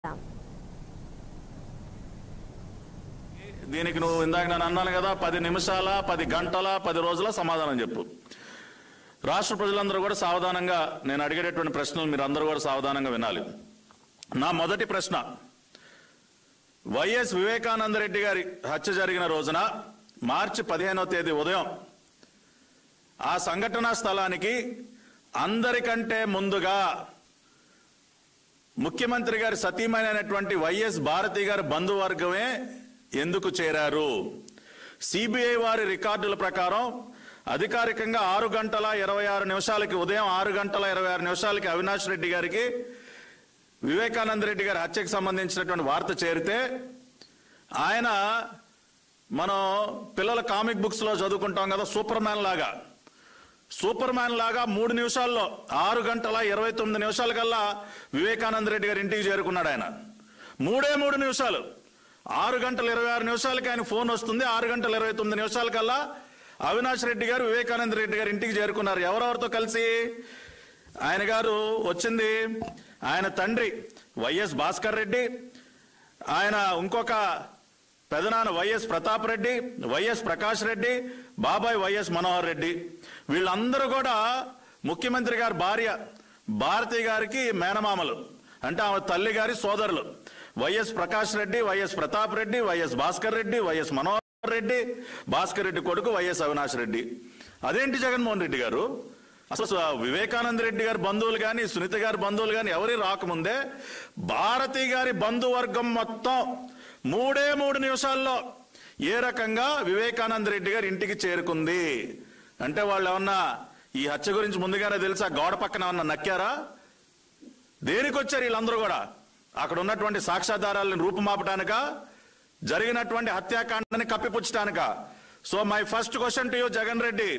దీనికి నువ్వు ఇందాక నేను అన్నాను కదా పది నిమిషాల పది గంటల పది రోజుల సమాధానం చెప్పు రాష్ట్ర ప్రజలందరూ కూడా సావధానంగా నేను అడిగేటటువంటి ప్రశ్నలు మీరు అందరూ కూడా సావధానంగా వినాలి నా మొదటి ప్రశ్న వైఎస్ వివేకానంద రెడ్డి గారి హత్య జరిగిన రోజున మార్చి పదిహేనవ తేదీ ఉదయం ఆ సంఘటనా స్థలానికి అందరికంటే ముందుగా ముఖ్యమంత్రి గారి సతీమైనటువంటి వైఎస్ భారతి గారి బంధువర్గమే ఎందుకు చేరారు సిబిఐ వారి రికార్డుల ప్రకారం అధికారికంగా ఆరు గంటల ఇరవై ఆరు నిమిషాలకి ఉదయం ఆరు గంటల ఇరవై ఆరు నిమిషాలకి అవినాష్ రెడ్డి గారికి వివేకానంద రెడ్డి గారి హత్యకు సంబంధించినటువంటి వార్త చేరితే ఆయన మనం పిల్లల కామిక్ బుక్స్ లో చదువుకుంటాం కదా సూపర్ మ్యాన్ లాగా సూపర్ మ్యాన్ లాగా మూడు నిమిషాల్లో ఆరు గంటల ఇరవై తొమ్మిది నిమిషాల కల్లా వివేకానంద రెడ్డి గారి ఇంటికి చేరుకున్నాడు ఆయన మూడే మూడు నిమిషాలు ఆరు గంటల ఇరవై ఆరు నిమిషాలకి ఆయన ఫోన్ వస్తుంది ఆరు గంటల ఇరవై తొమ్మిది నిమిషాల కల్లా అవినాష్ రెడ్డి గారు వివేకానంద రెడ్డి గారి ఇంటికి చేరుకున్నారు ఎవరెవరితో కలిసి ఆయన గారు వచ్చింది ఆయన తండ్రి వైఎస్ భాస్కర్ రెడ్డి ఆయన ఇంకొక పెదనాన్న వైఎస్ ప్రతాప్ రెడ్డి వైఎస్ ప్రకాష్ రెడ్డి బాబాయ్ వైఎస్ మనోహర్ రెడ్డి వీళ్ళందరూ కూడా ముఖ్యమంత్రి గారి భార్య భారతి గారికి మేనమామలు అంటే ఆమె తల్లి గారి సోదరులు YS Prakash Reddy YS Pratap Reddy YS Bhaskar Reddy YS Manohar Reddy Bhaskar Reddy కొడుకు వైఎస్ అవినాష్ రెడ్డి అదేంటి జగన్మోహన్ రెడ్డి గారు అసలు స- వివేకానంద రెడ్డి గారి బంధువులు కానీ సునీత గారి బంధువులు కానీ ఎవరి రాకముందే భారతి గారి బంధువర్గం మొత్తం మూడే మూడు నిమిషాల్లో ఏ రకంగా వివేకానంద రెడ్డి గారి ఇంటికి చేరుకుంది అంటే వాళ్ళు ఏమన్నా ఈ హత్య గురించి ముందుగానే తెలుసా గోడ పక్కన ఏమన్నా నక్కారా దేనికి వచ్చారు వీళ్ళందరూ కూడా అక్కడ ఉన్నటువంటి సాక్ష్యాధారాలను రూపుమాపటానిక జరిగినటువంటి హత్యాకాండని కప్పిపుచ్చటానిక so my first question to you Jagan Reddy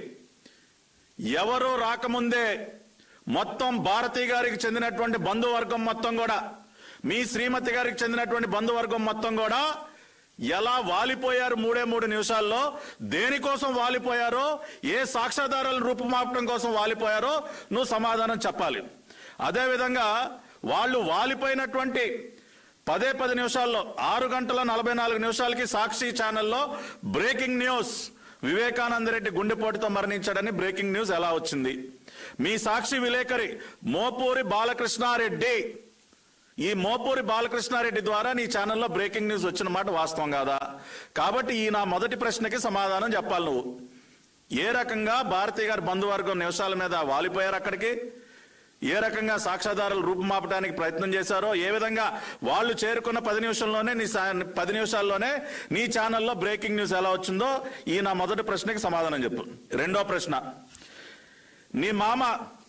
ఎవరు రాకముందే మొత్తం భారతి గారికి చెందినటువంటి బంధువర్గం మొత్తం కూడా మీ శ్రీమతి గారికి చెందినటువంటి బంధువర్గం మొత్తం కూడా ఎలా వాలిపోయారు మూడే మూడు నిమిషాల్లో దేనికోసం వాలిపోయారో ఏ సాక్ష్యాధారాలను రూపుమాపడం కోసం వాలిపోయారో నువ్వు సమాధానం చెప్పాలి అదేవిధంగా వాళ్ళు వాలిపోయినటువంటి పదే పది నిమిషాల్లో ఆరు గంటల నలభై నాలుగు నిమిషాలకి సాక్షి ఛానల్లో బ్రేకింగ్ న్యూస్ వివేకానంద రెడ్డి గుండెపోటుతో మరణించాడని బ్రేకింగ్ న్యూస్ ఎలా వచ్చింది మీ సాక్షి విలేకరి మోపూరి బాలకృష్ణారెడ్డి ఈ మోపూరి బాలకృష్ణారెడ్డి ద్వారా నీ ఛానల్లో బ్రేకింగ్ న్యూస్ వచ్చిన మాట వాస్తవం కాదా కాబట్టి ఈ నా మొదటి ప్రశ్నకి సమాధానం చెప్పాలి నువ్వు ఏ రకంగా భారతీయ గారి బంధువర్గం నిమిషాల మీద వాలిపోయారు అక్కడికి ఏ రకంగా సాక్ష్యాధారాలు రూపుమాపడానికి ప్రయత్నం చేశారో ఏ విధంగా వాళ్ళు చేరుకున్న పది నిమిషంలోనే నీ సా- పది నిమిషాల్లోనే నీ ఛానల్లో బ్రేకింగ్ న్యూస్ ఎలా వచ్చిందో ఈ నా మొదటి ప్రశ్నకి సమాధానం చెప్పు రెండో ప్రశ్న నీ మామ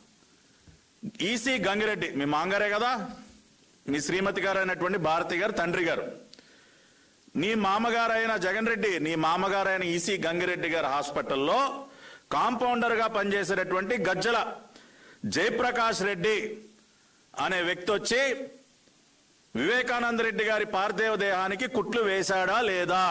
ఈసీ గంగిరెడ్డి మీ మాంగారే కదా మీ శ్రీమతి గారు అయినటువంటి భారతి గారు తండ్రి గారు నీ మామగారు అయిన జగన్ రెడ్డి నీ మామగారు అయిన ఈసీ గంగిరెడ్డి గారి హాస్పిటల్లో కాంపౌండర్ గా పనిచేసేటటువంటి గజ్జల జయప్రకాష్ రెడ్డి అనే వ్యక్తి వచ్చి వివేకానంద రెడ్డి గారి పార్థివ దేహానికి కుట్లు వేశాడా లేదా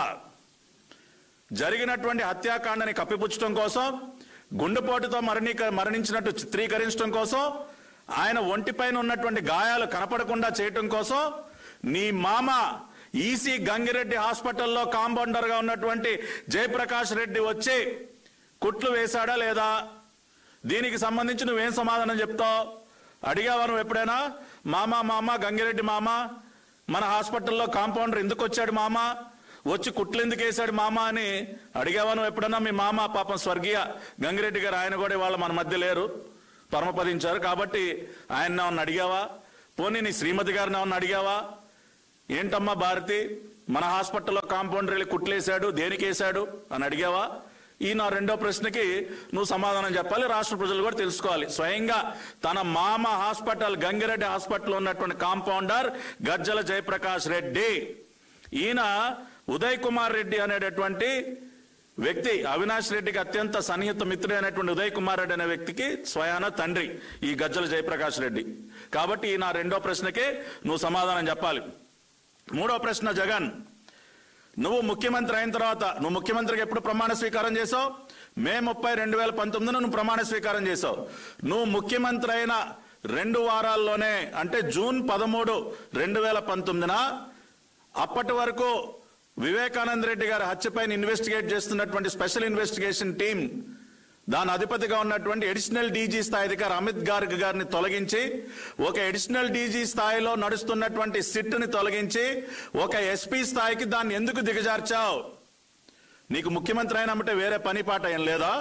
జరిగినటువంటి హత్యాకాండని కప్పిపుచ్చడం కోసం గుండెపోటుతో మరణి మరణించినట్టు చిత్రీకరించడం కోసం ఆయన ఒంటిపైన ఉన్నటువంటి గాయాలు కనపడకుండా చేయటం కోసం నీ మామ ఈసీ గంగిరెడ్డి హాస్పిటల్లో కాంపౌండర్ గా ఉన్నటువంటి జయప్రకాష్ రెడ్డి వచ్చి కుట్లు వేశాడా లేదా దీనికి సంబంధించి నువ్వేం సమాధానం చెప్తావు అడిగావా నువ్వు ఎప్పుడైనా మామ మామ గంగిరెడ్డి మామ మన హాస్పిటల్లో కాంపౌండర్ ఎందుకు వచ్చాడు మామ వచ్చి కుట్లు ఎందుకు వేశాడు మామ అని అడిగావా నువ్వు ఎప్పుడైనా మీ మామ పాపం స్వర్గీయ గంగిరెడ్డి గారు ఆయన కూడా వాళ్ళ మన మధ్య లేరు పరమపదించారు కాబట్టి ఆయన ఏమన్నా అడిగావా పోనీ నీ శ్రీమతి గారిని ఏమన్నా అడిగావా ఏంటమ్మా భారతి మన హాస్పిటల్లో కాంపౌండర్ వెళ్ళి కుట్లేశాడు దేనికి వేశాడు అని అడిగావా ఈ నా రెండో ప్రశ్నకి నువ్వు సమాధానం చెప్పాలి రాష్ట్ర ప్రజలు కూడా తెలుసుకోవాలి స్వయంగా తన మామ హాస్పిటల్ గంగిరెడ్డి హాస్పిటల్ ఉన్నటువంటి కాంపౌండర్ గజ్జల జయప్రకాష్ రెడ్డి ఈయన ఉదయ్ కుమార్ రెడ్డి అనేటటువంటి వ్యక్తి అవినాష్ రెడ్డికి అత్యంత సన్నిహిత మిత్రుడైనటువంటి ఉదయ్ కుమార్ రెడ్డి అనే వ్యక్తికి స్వయాన తండ్రి ఈ గజ్జల జయప్రకాష్ రెడ్డి కాబట్టి ఈ నా రెండో ప్రశ్నకే నువ్వు సమాధానం చెప్పాలి మూడో ప్రశ్న జగన్ నువ్వు ముఖ్యమంత్రి అయిన తర్వాత నువ్వు ముఖ్యమంత్రికి ఎప్పుడు ప్రమాణ స్వీకారం చేసావు మే ముప్పై రెండు వేల పంతొమ్మిదిన నువ్వు ప్రమాణ స్వీకారం చేసావు నువ్వు ముఖ్యమంత్రి అయిన రెండు వారాల్లోనే అంటే జూన్ పదమూడు రెండు వేల పంతొమ్మిదిన అప్పటి వరకు వివేకానంద రెడ్డి గారి హత్యపైన ఇన్వెస్టిగేట్ చేస్తున్నటువంటి స్పెషల్ ఇన్వెస్టిగేషన్ టీం దాని అధిపతిగా ఉన్నటువంటి అడిషనల్ డీజీ స్థాయి అధికారి అమిత్ గార్గ్ గారిని తొలగించి ఒక అడిషనల్ డీజీ స్థాయిలో నడుస్తున్నటువంటి సిట్ ని తొలగించి ఒక ఎస్పీ స్థాయికి దాన్ని ఎందుకు దిగజార్చావు నీకు ముఖ్యమంత్రి అయినమంటే వేరే పని పాట ఏం లేదా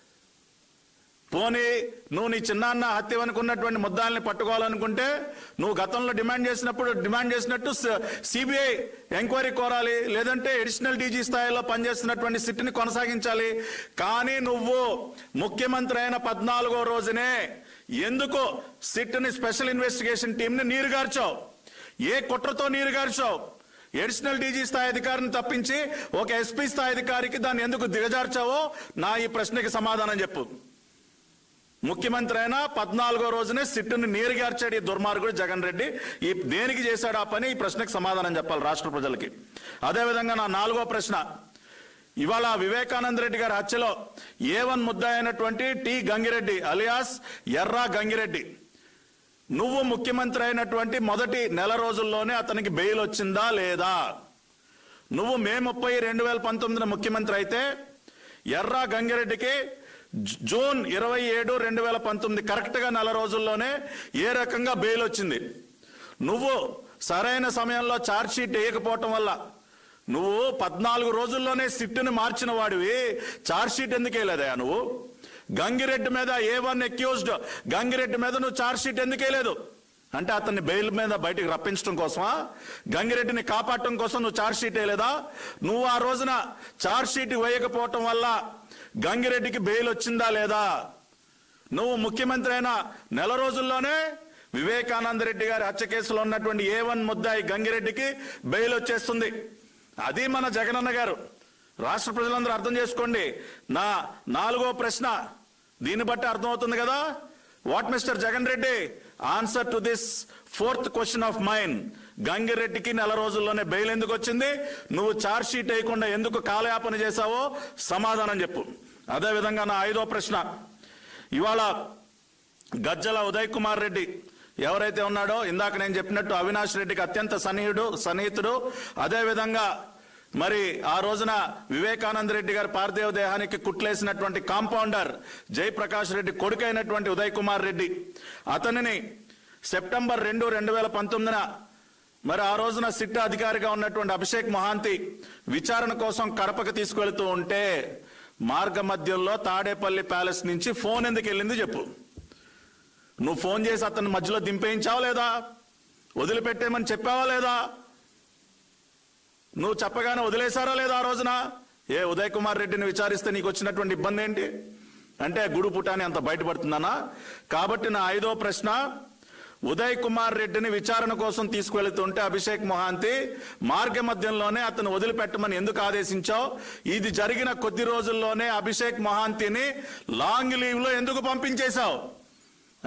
పోనీ నువ్వు నీ చిన్నాన్న హత్య అనుకున్నటువంటి ముద్దాల్ని పట్టుకోవాలనుకుంటే నువ్వు గతంలో డిమాండ్ చేసినప్పుడు డిమాండ్ చేసినట్టు సిబిఐ ఎంక్వైరీ కోరాలి లేదంటే అడిషనల్ డీజీ స్థాయిలో పనిచేస్తున్నటువంటి సిట్ని కొనసాగించాలి కానీ నువ్వు ముఖ్యమంత్రి అయిన పద్నాలుగో రోజునే ఎందుకు సిట్ని స్పెషల్ ఇన్వెస్టిగేషన్ టీంని నీరుగార్చావు ఏ కుట్రతో నీరుగార్చావు అడిషనల్ డీజీ స్థాయి అధికారిని తప్పించి ఒక ఎస్పీ స్థాయి అధికారికి దాన్ని ఎందుకు దిగజార్చావో నా ఈ ప్రశ్నకి సమాధానం చెప్పు ముఖ్యమంత్రి అయినా పద్నాలుగో రోజునే సిట్టుని నీరుగార్చాడు ఈ దుర్మార్గుడు జగన్ రెడ్డి ఈ దేనికి చేశాడు ఆ పని ఈ ప్రశ్నకు సమాధానం చెప్పాలి రాష్ట్ర ప్రజలకి అదేవిధంగా నా నాలుగో ప్రశ్న ఇవాళ వివేకానంద రెడ్డి గారి హత్యలో ఏ వన్ ముద్ద అయినటువంటి టి గంగిరెడ్డి అలియాస్ ఎర్రా గంగిరెడ్డి నువ్వు ముఖ్యమంత్రి అయినటువంటి మొదటి నెల రోజుల్లోనే అతనికి బెయిల్ వచ్చిందా లేదా నువ్వు మే ముప్పై రెండు వేల పంతొమ్మిదిన ముఖ్యమంత్రి అయితే ఎర్రా గంగిరెడ్డికి జూ- జూన్ ఇరవై ఏడు రెండు వేల పంతొమ్మిది కరెక్ట్ గా నెల రోజుల్లోనే ఏ రకంగా బెయిల్ వచ్చింది నువ్వు సరైన సమయంలో ఛార్జ్ షీట్ వేయకపోవటం వల్ల నువ్వు పద్నాలుగు రోజుల్లోనే సిట్టుని మార్చిన వాడివి ఛార్జ్ షీట్ ఎందుకు వేయలేదయా నువ్వు గంగిరెడ్డి మీద ఏ వన్ అక్యూజ్డ్ గంగిరెడ్డి మీద నువ్వు ఛార్జ్ షీట్ ఎందుకు వేయలేదు అంటే అతన్ని బెయిల్ మీద బయటికి రప్పించడం కోసమా గంగిరెడ్డిని కాపాడటం కోసం నువ్వు ఛార్జ్ షీట్ వేయలేదా నువ్వు ఆ రోజున ఛార్జ్ షీట్ వేయకపోవటం వల్ల గంగిరెడ్డికి బెయిల్ వచ్చిందా లేదా నువ్వు ముఖ్యమంత్రి అయిన నెల రోజుల్లోనే వివేకానంద రెడ్డి గారి హత్య కేసులో ఉన్నటువంటి ఏ వన్ ముద్దాయి గంగిరెడ్డికి బెయిల్ వచ్చేస్తుంది అది మన జగనన్న గారు రాష్ట్ర ప్రజలందరూ అర్థం చేసుకోండి నా నాలుగో ప్రశ్న దీన్ని బట్టి అర్థమవుతుంది కదా what mister Jagan Reddy answer to this fourth question of mine గంగిరెడ్డికి నెల రోజుల్లోనే బెయిల్ ఎందుకు వచ్చింది నువ్వు ఛార్జ్ షీట్ వేయకుండా ఎందుకు కాలయాపన చేశావో సమాధానం చెప్పు అదేవిధంగా నా ఐదో ప్రశ్న ఇవాళ గజ్జల ఉదయ్ కుమార్ రెడ్డి ఎవరైతే ఉన్నాడో ఇందాక నేను చెప్పినట్టు అవినాష్ రెడ్డికి అత్యంత సన్నిహితుడు సన్నిహితుడు అదేవిధంగా మరి ఆ రోజున వివేకానంద రెడ్డి గారి పార్థివ దేహానికి కుట్లేసినటువంటి కాంపౌండర్ జయప్రకాష్ రెడ్డి కొడుకైనటువంటి ఉదయ్ కుమార్ రెడ్డి అతనిని సెప్టెంబర్ రెండు రెండు వేల పంతొమ్మిదిన మరి ఆ రోజున సిట్ అధికారిగా ఉన్నటువంటి అభిషేక్ మహాంతి విచారణ కోసం కడపకు తీసుకెళ్తూ ఉంటే మార్గ మధ్యంలో తాడేపల్లి ప్యాలెస్ నుంచి ఫోన్ ఎందుకు వెళ్ళింది చెప్పు నువ్వు ఫోన్ చేసి అతన్ని మధ్యలో దింపేయించావా లేదా వదిలిపెట్టేమని చెప్పావా లేదా నువ్వు చెప్పగానే వదిలేశారా లేదా ఆ రోజున ఏ ఉదయ్ కుమార్ రెడ్డిని విచారిస్తే నీకు వచ్చినటువంటి ఇబ్బంది ఏంటి అంటే గుడు పుటాని అంత బయటపడుతుందనా కాబట్టి నా ఐదో ప్రశ్న ఉదయ్ కుమార్ రెడ్డిని విచారణ కోసం తీసుకువెళుతుంటే అభిషేక్ మొహాంతి మార్గ మధ్యంలోనే అతను వదిలిపెట్టమని ఎందుకు ఆదేశించావు ఇది జరిగిన కొద్ది రోజుల్లోనే అభిషేక్ మొహాంతిని లాంగ్ లీవ్ లో ఎందుకు పంపించేశావు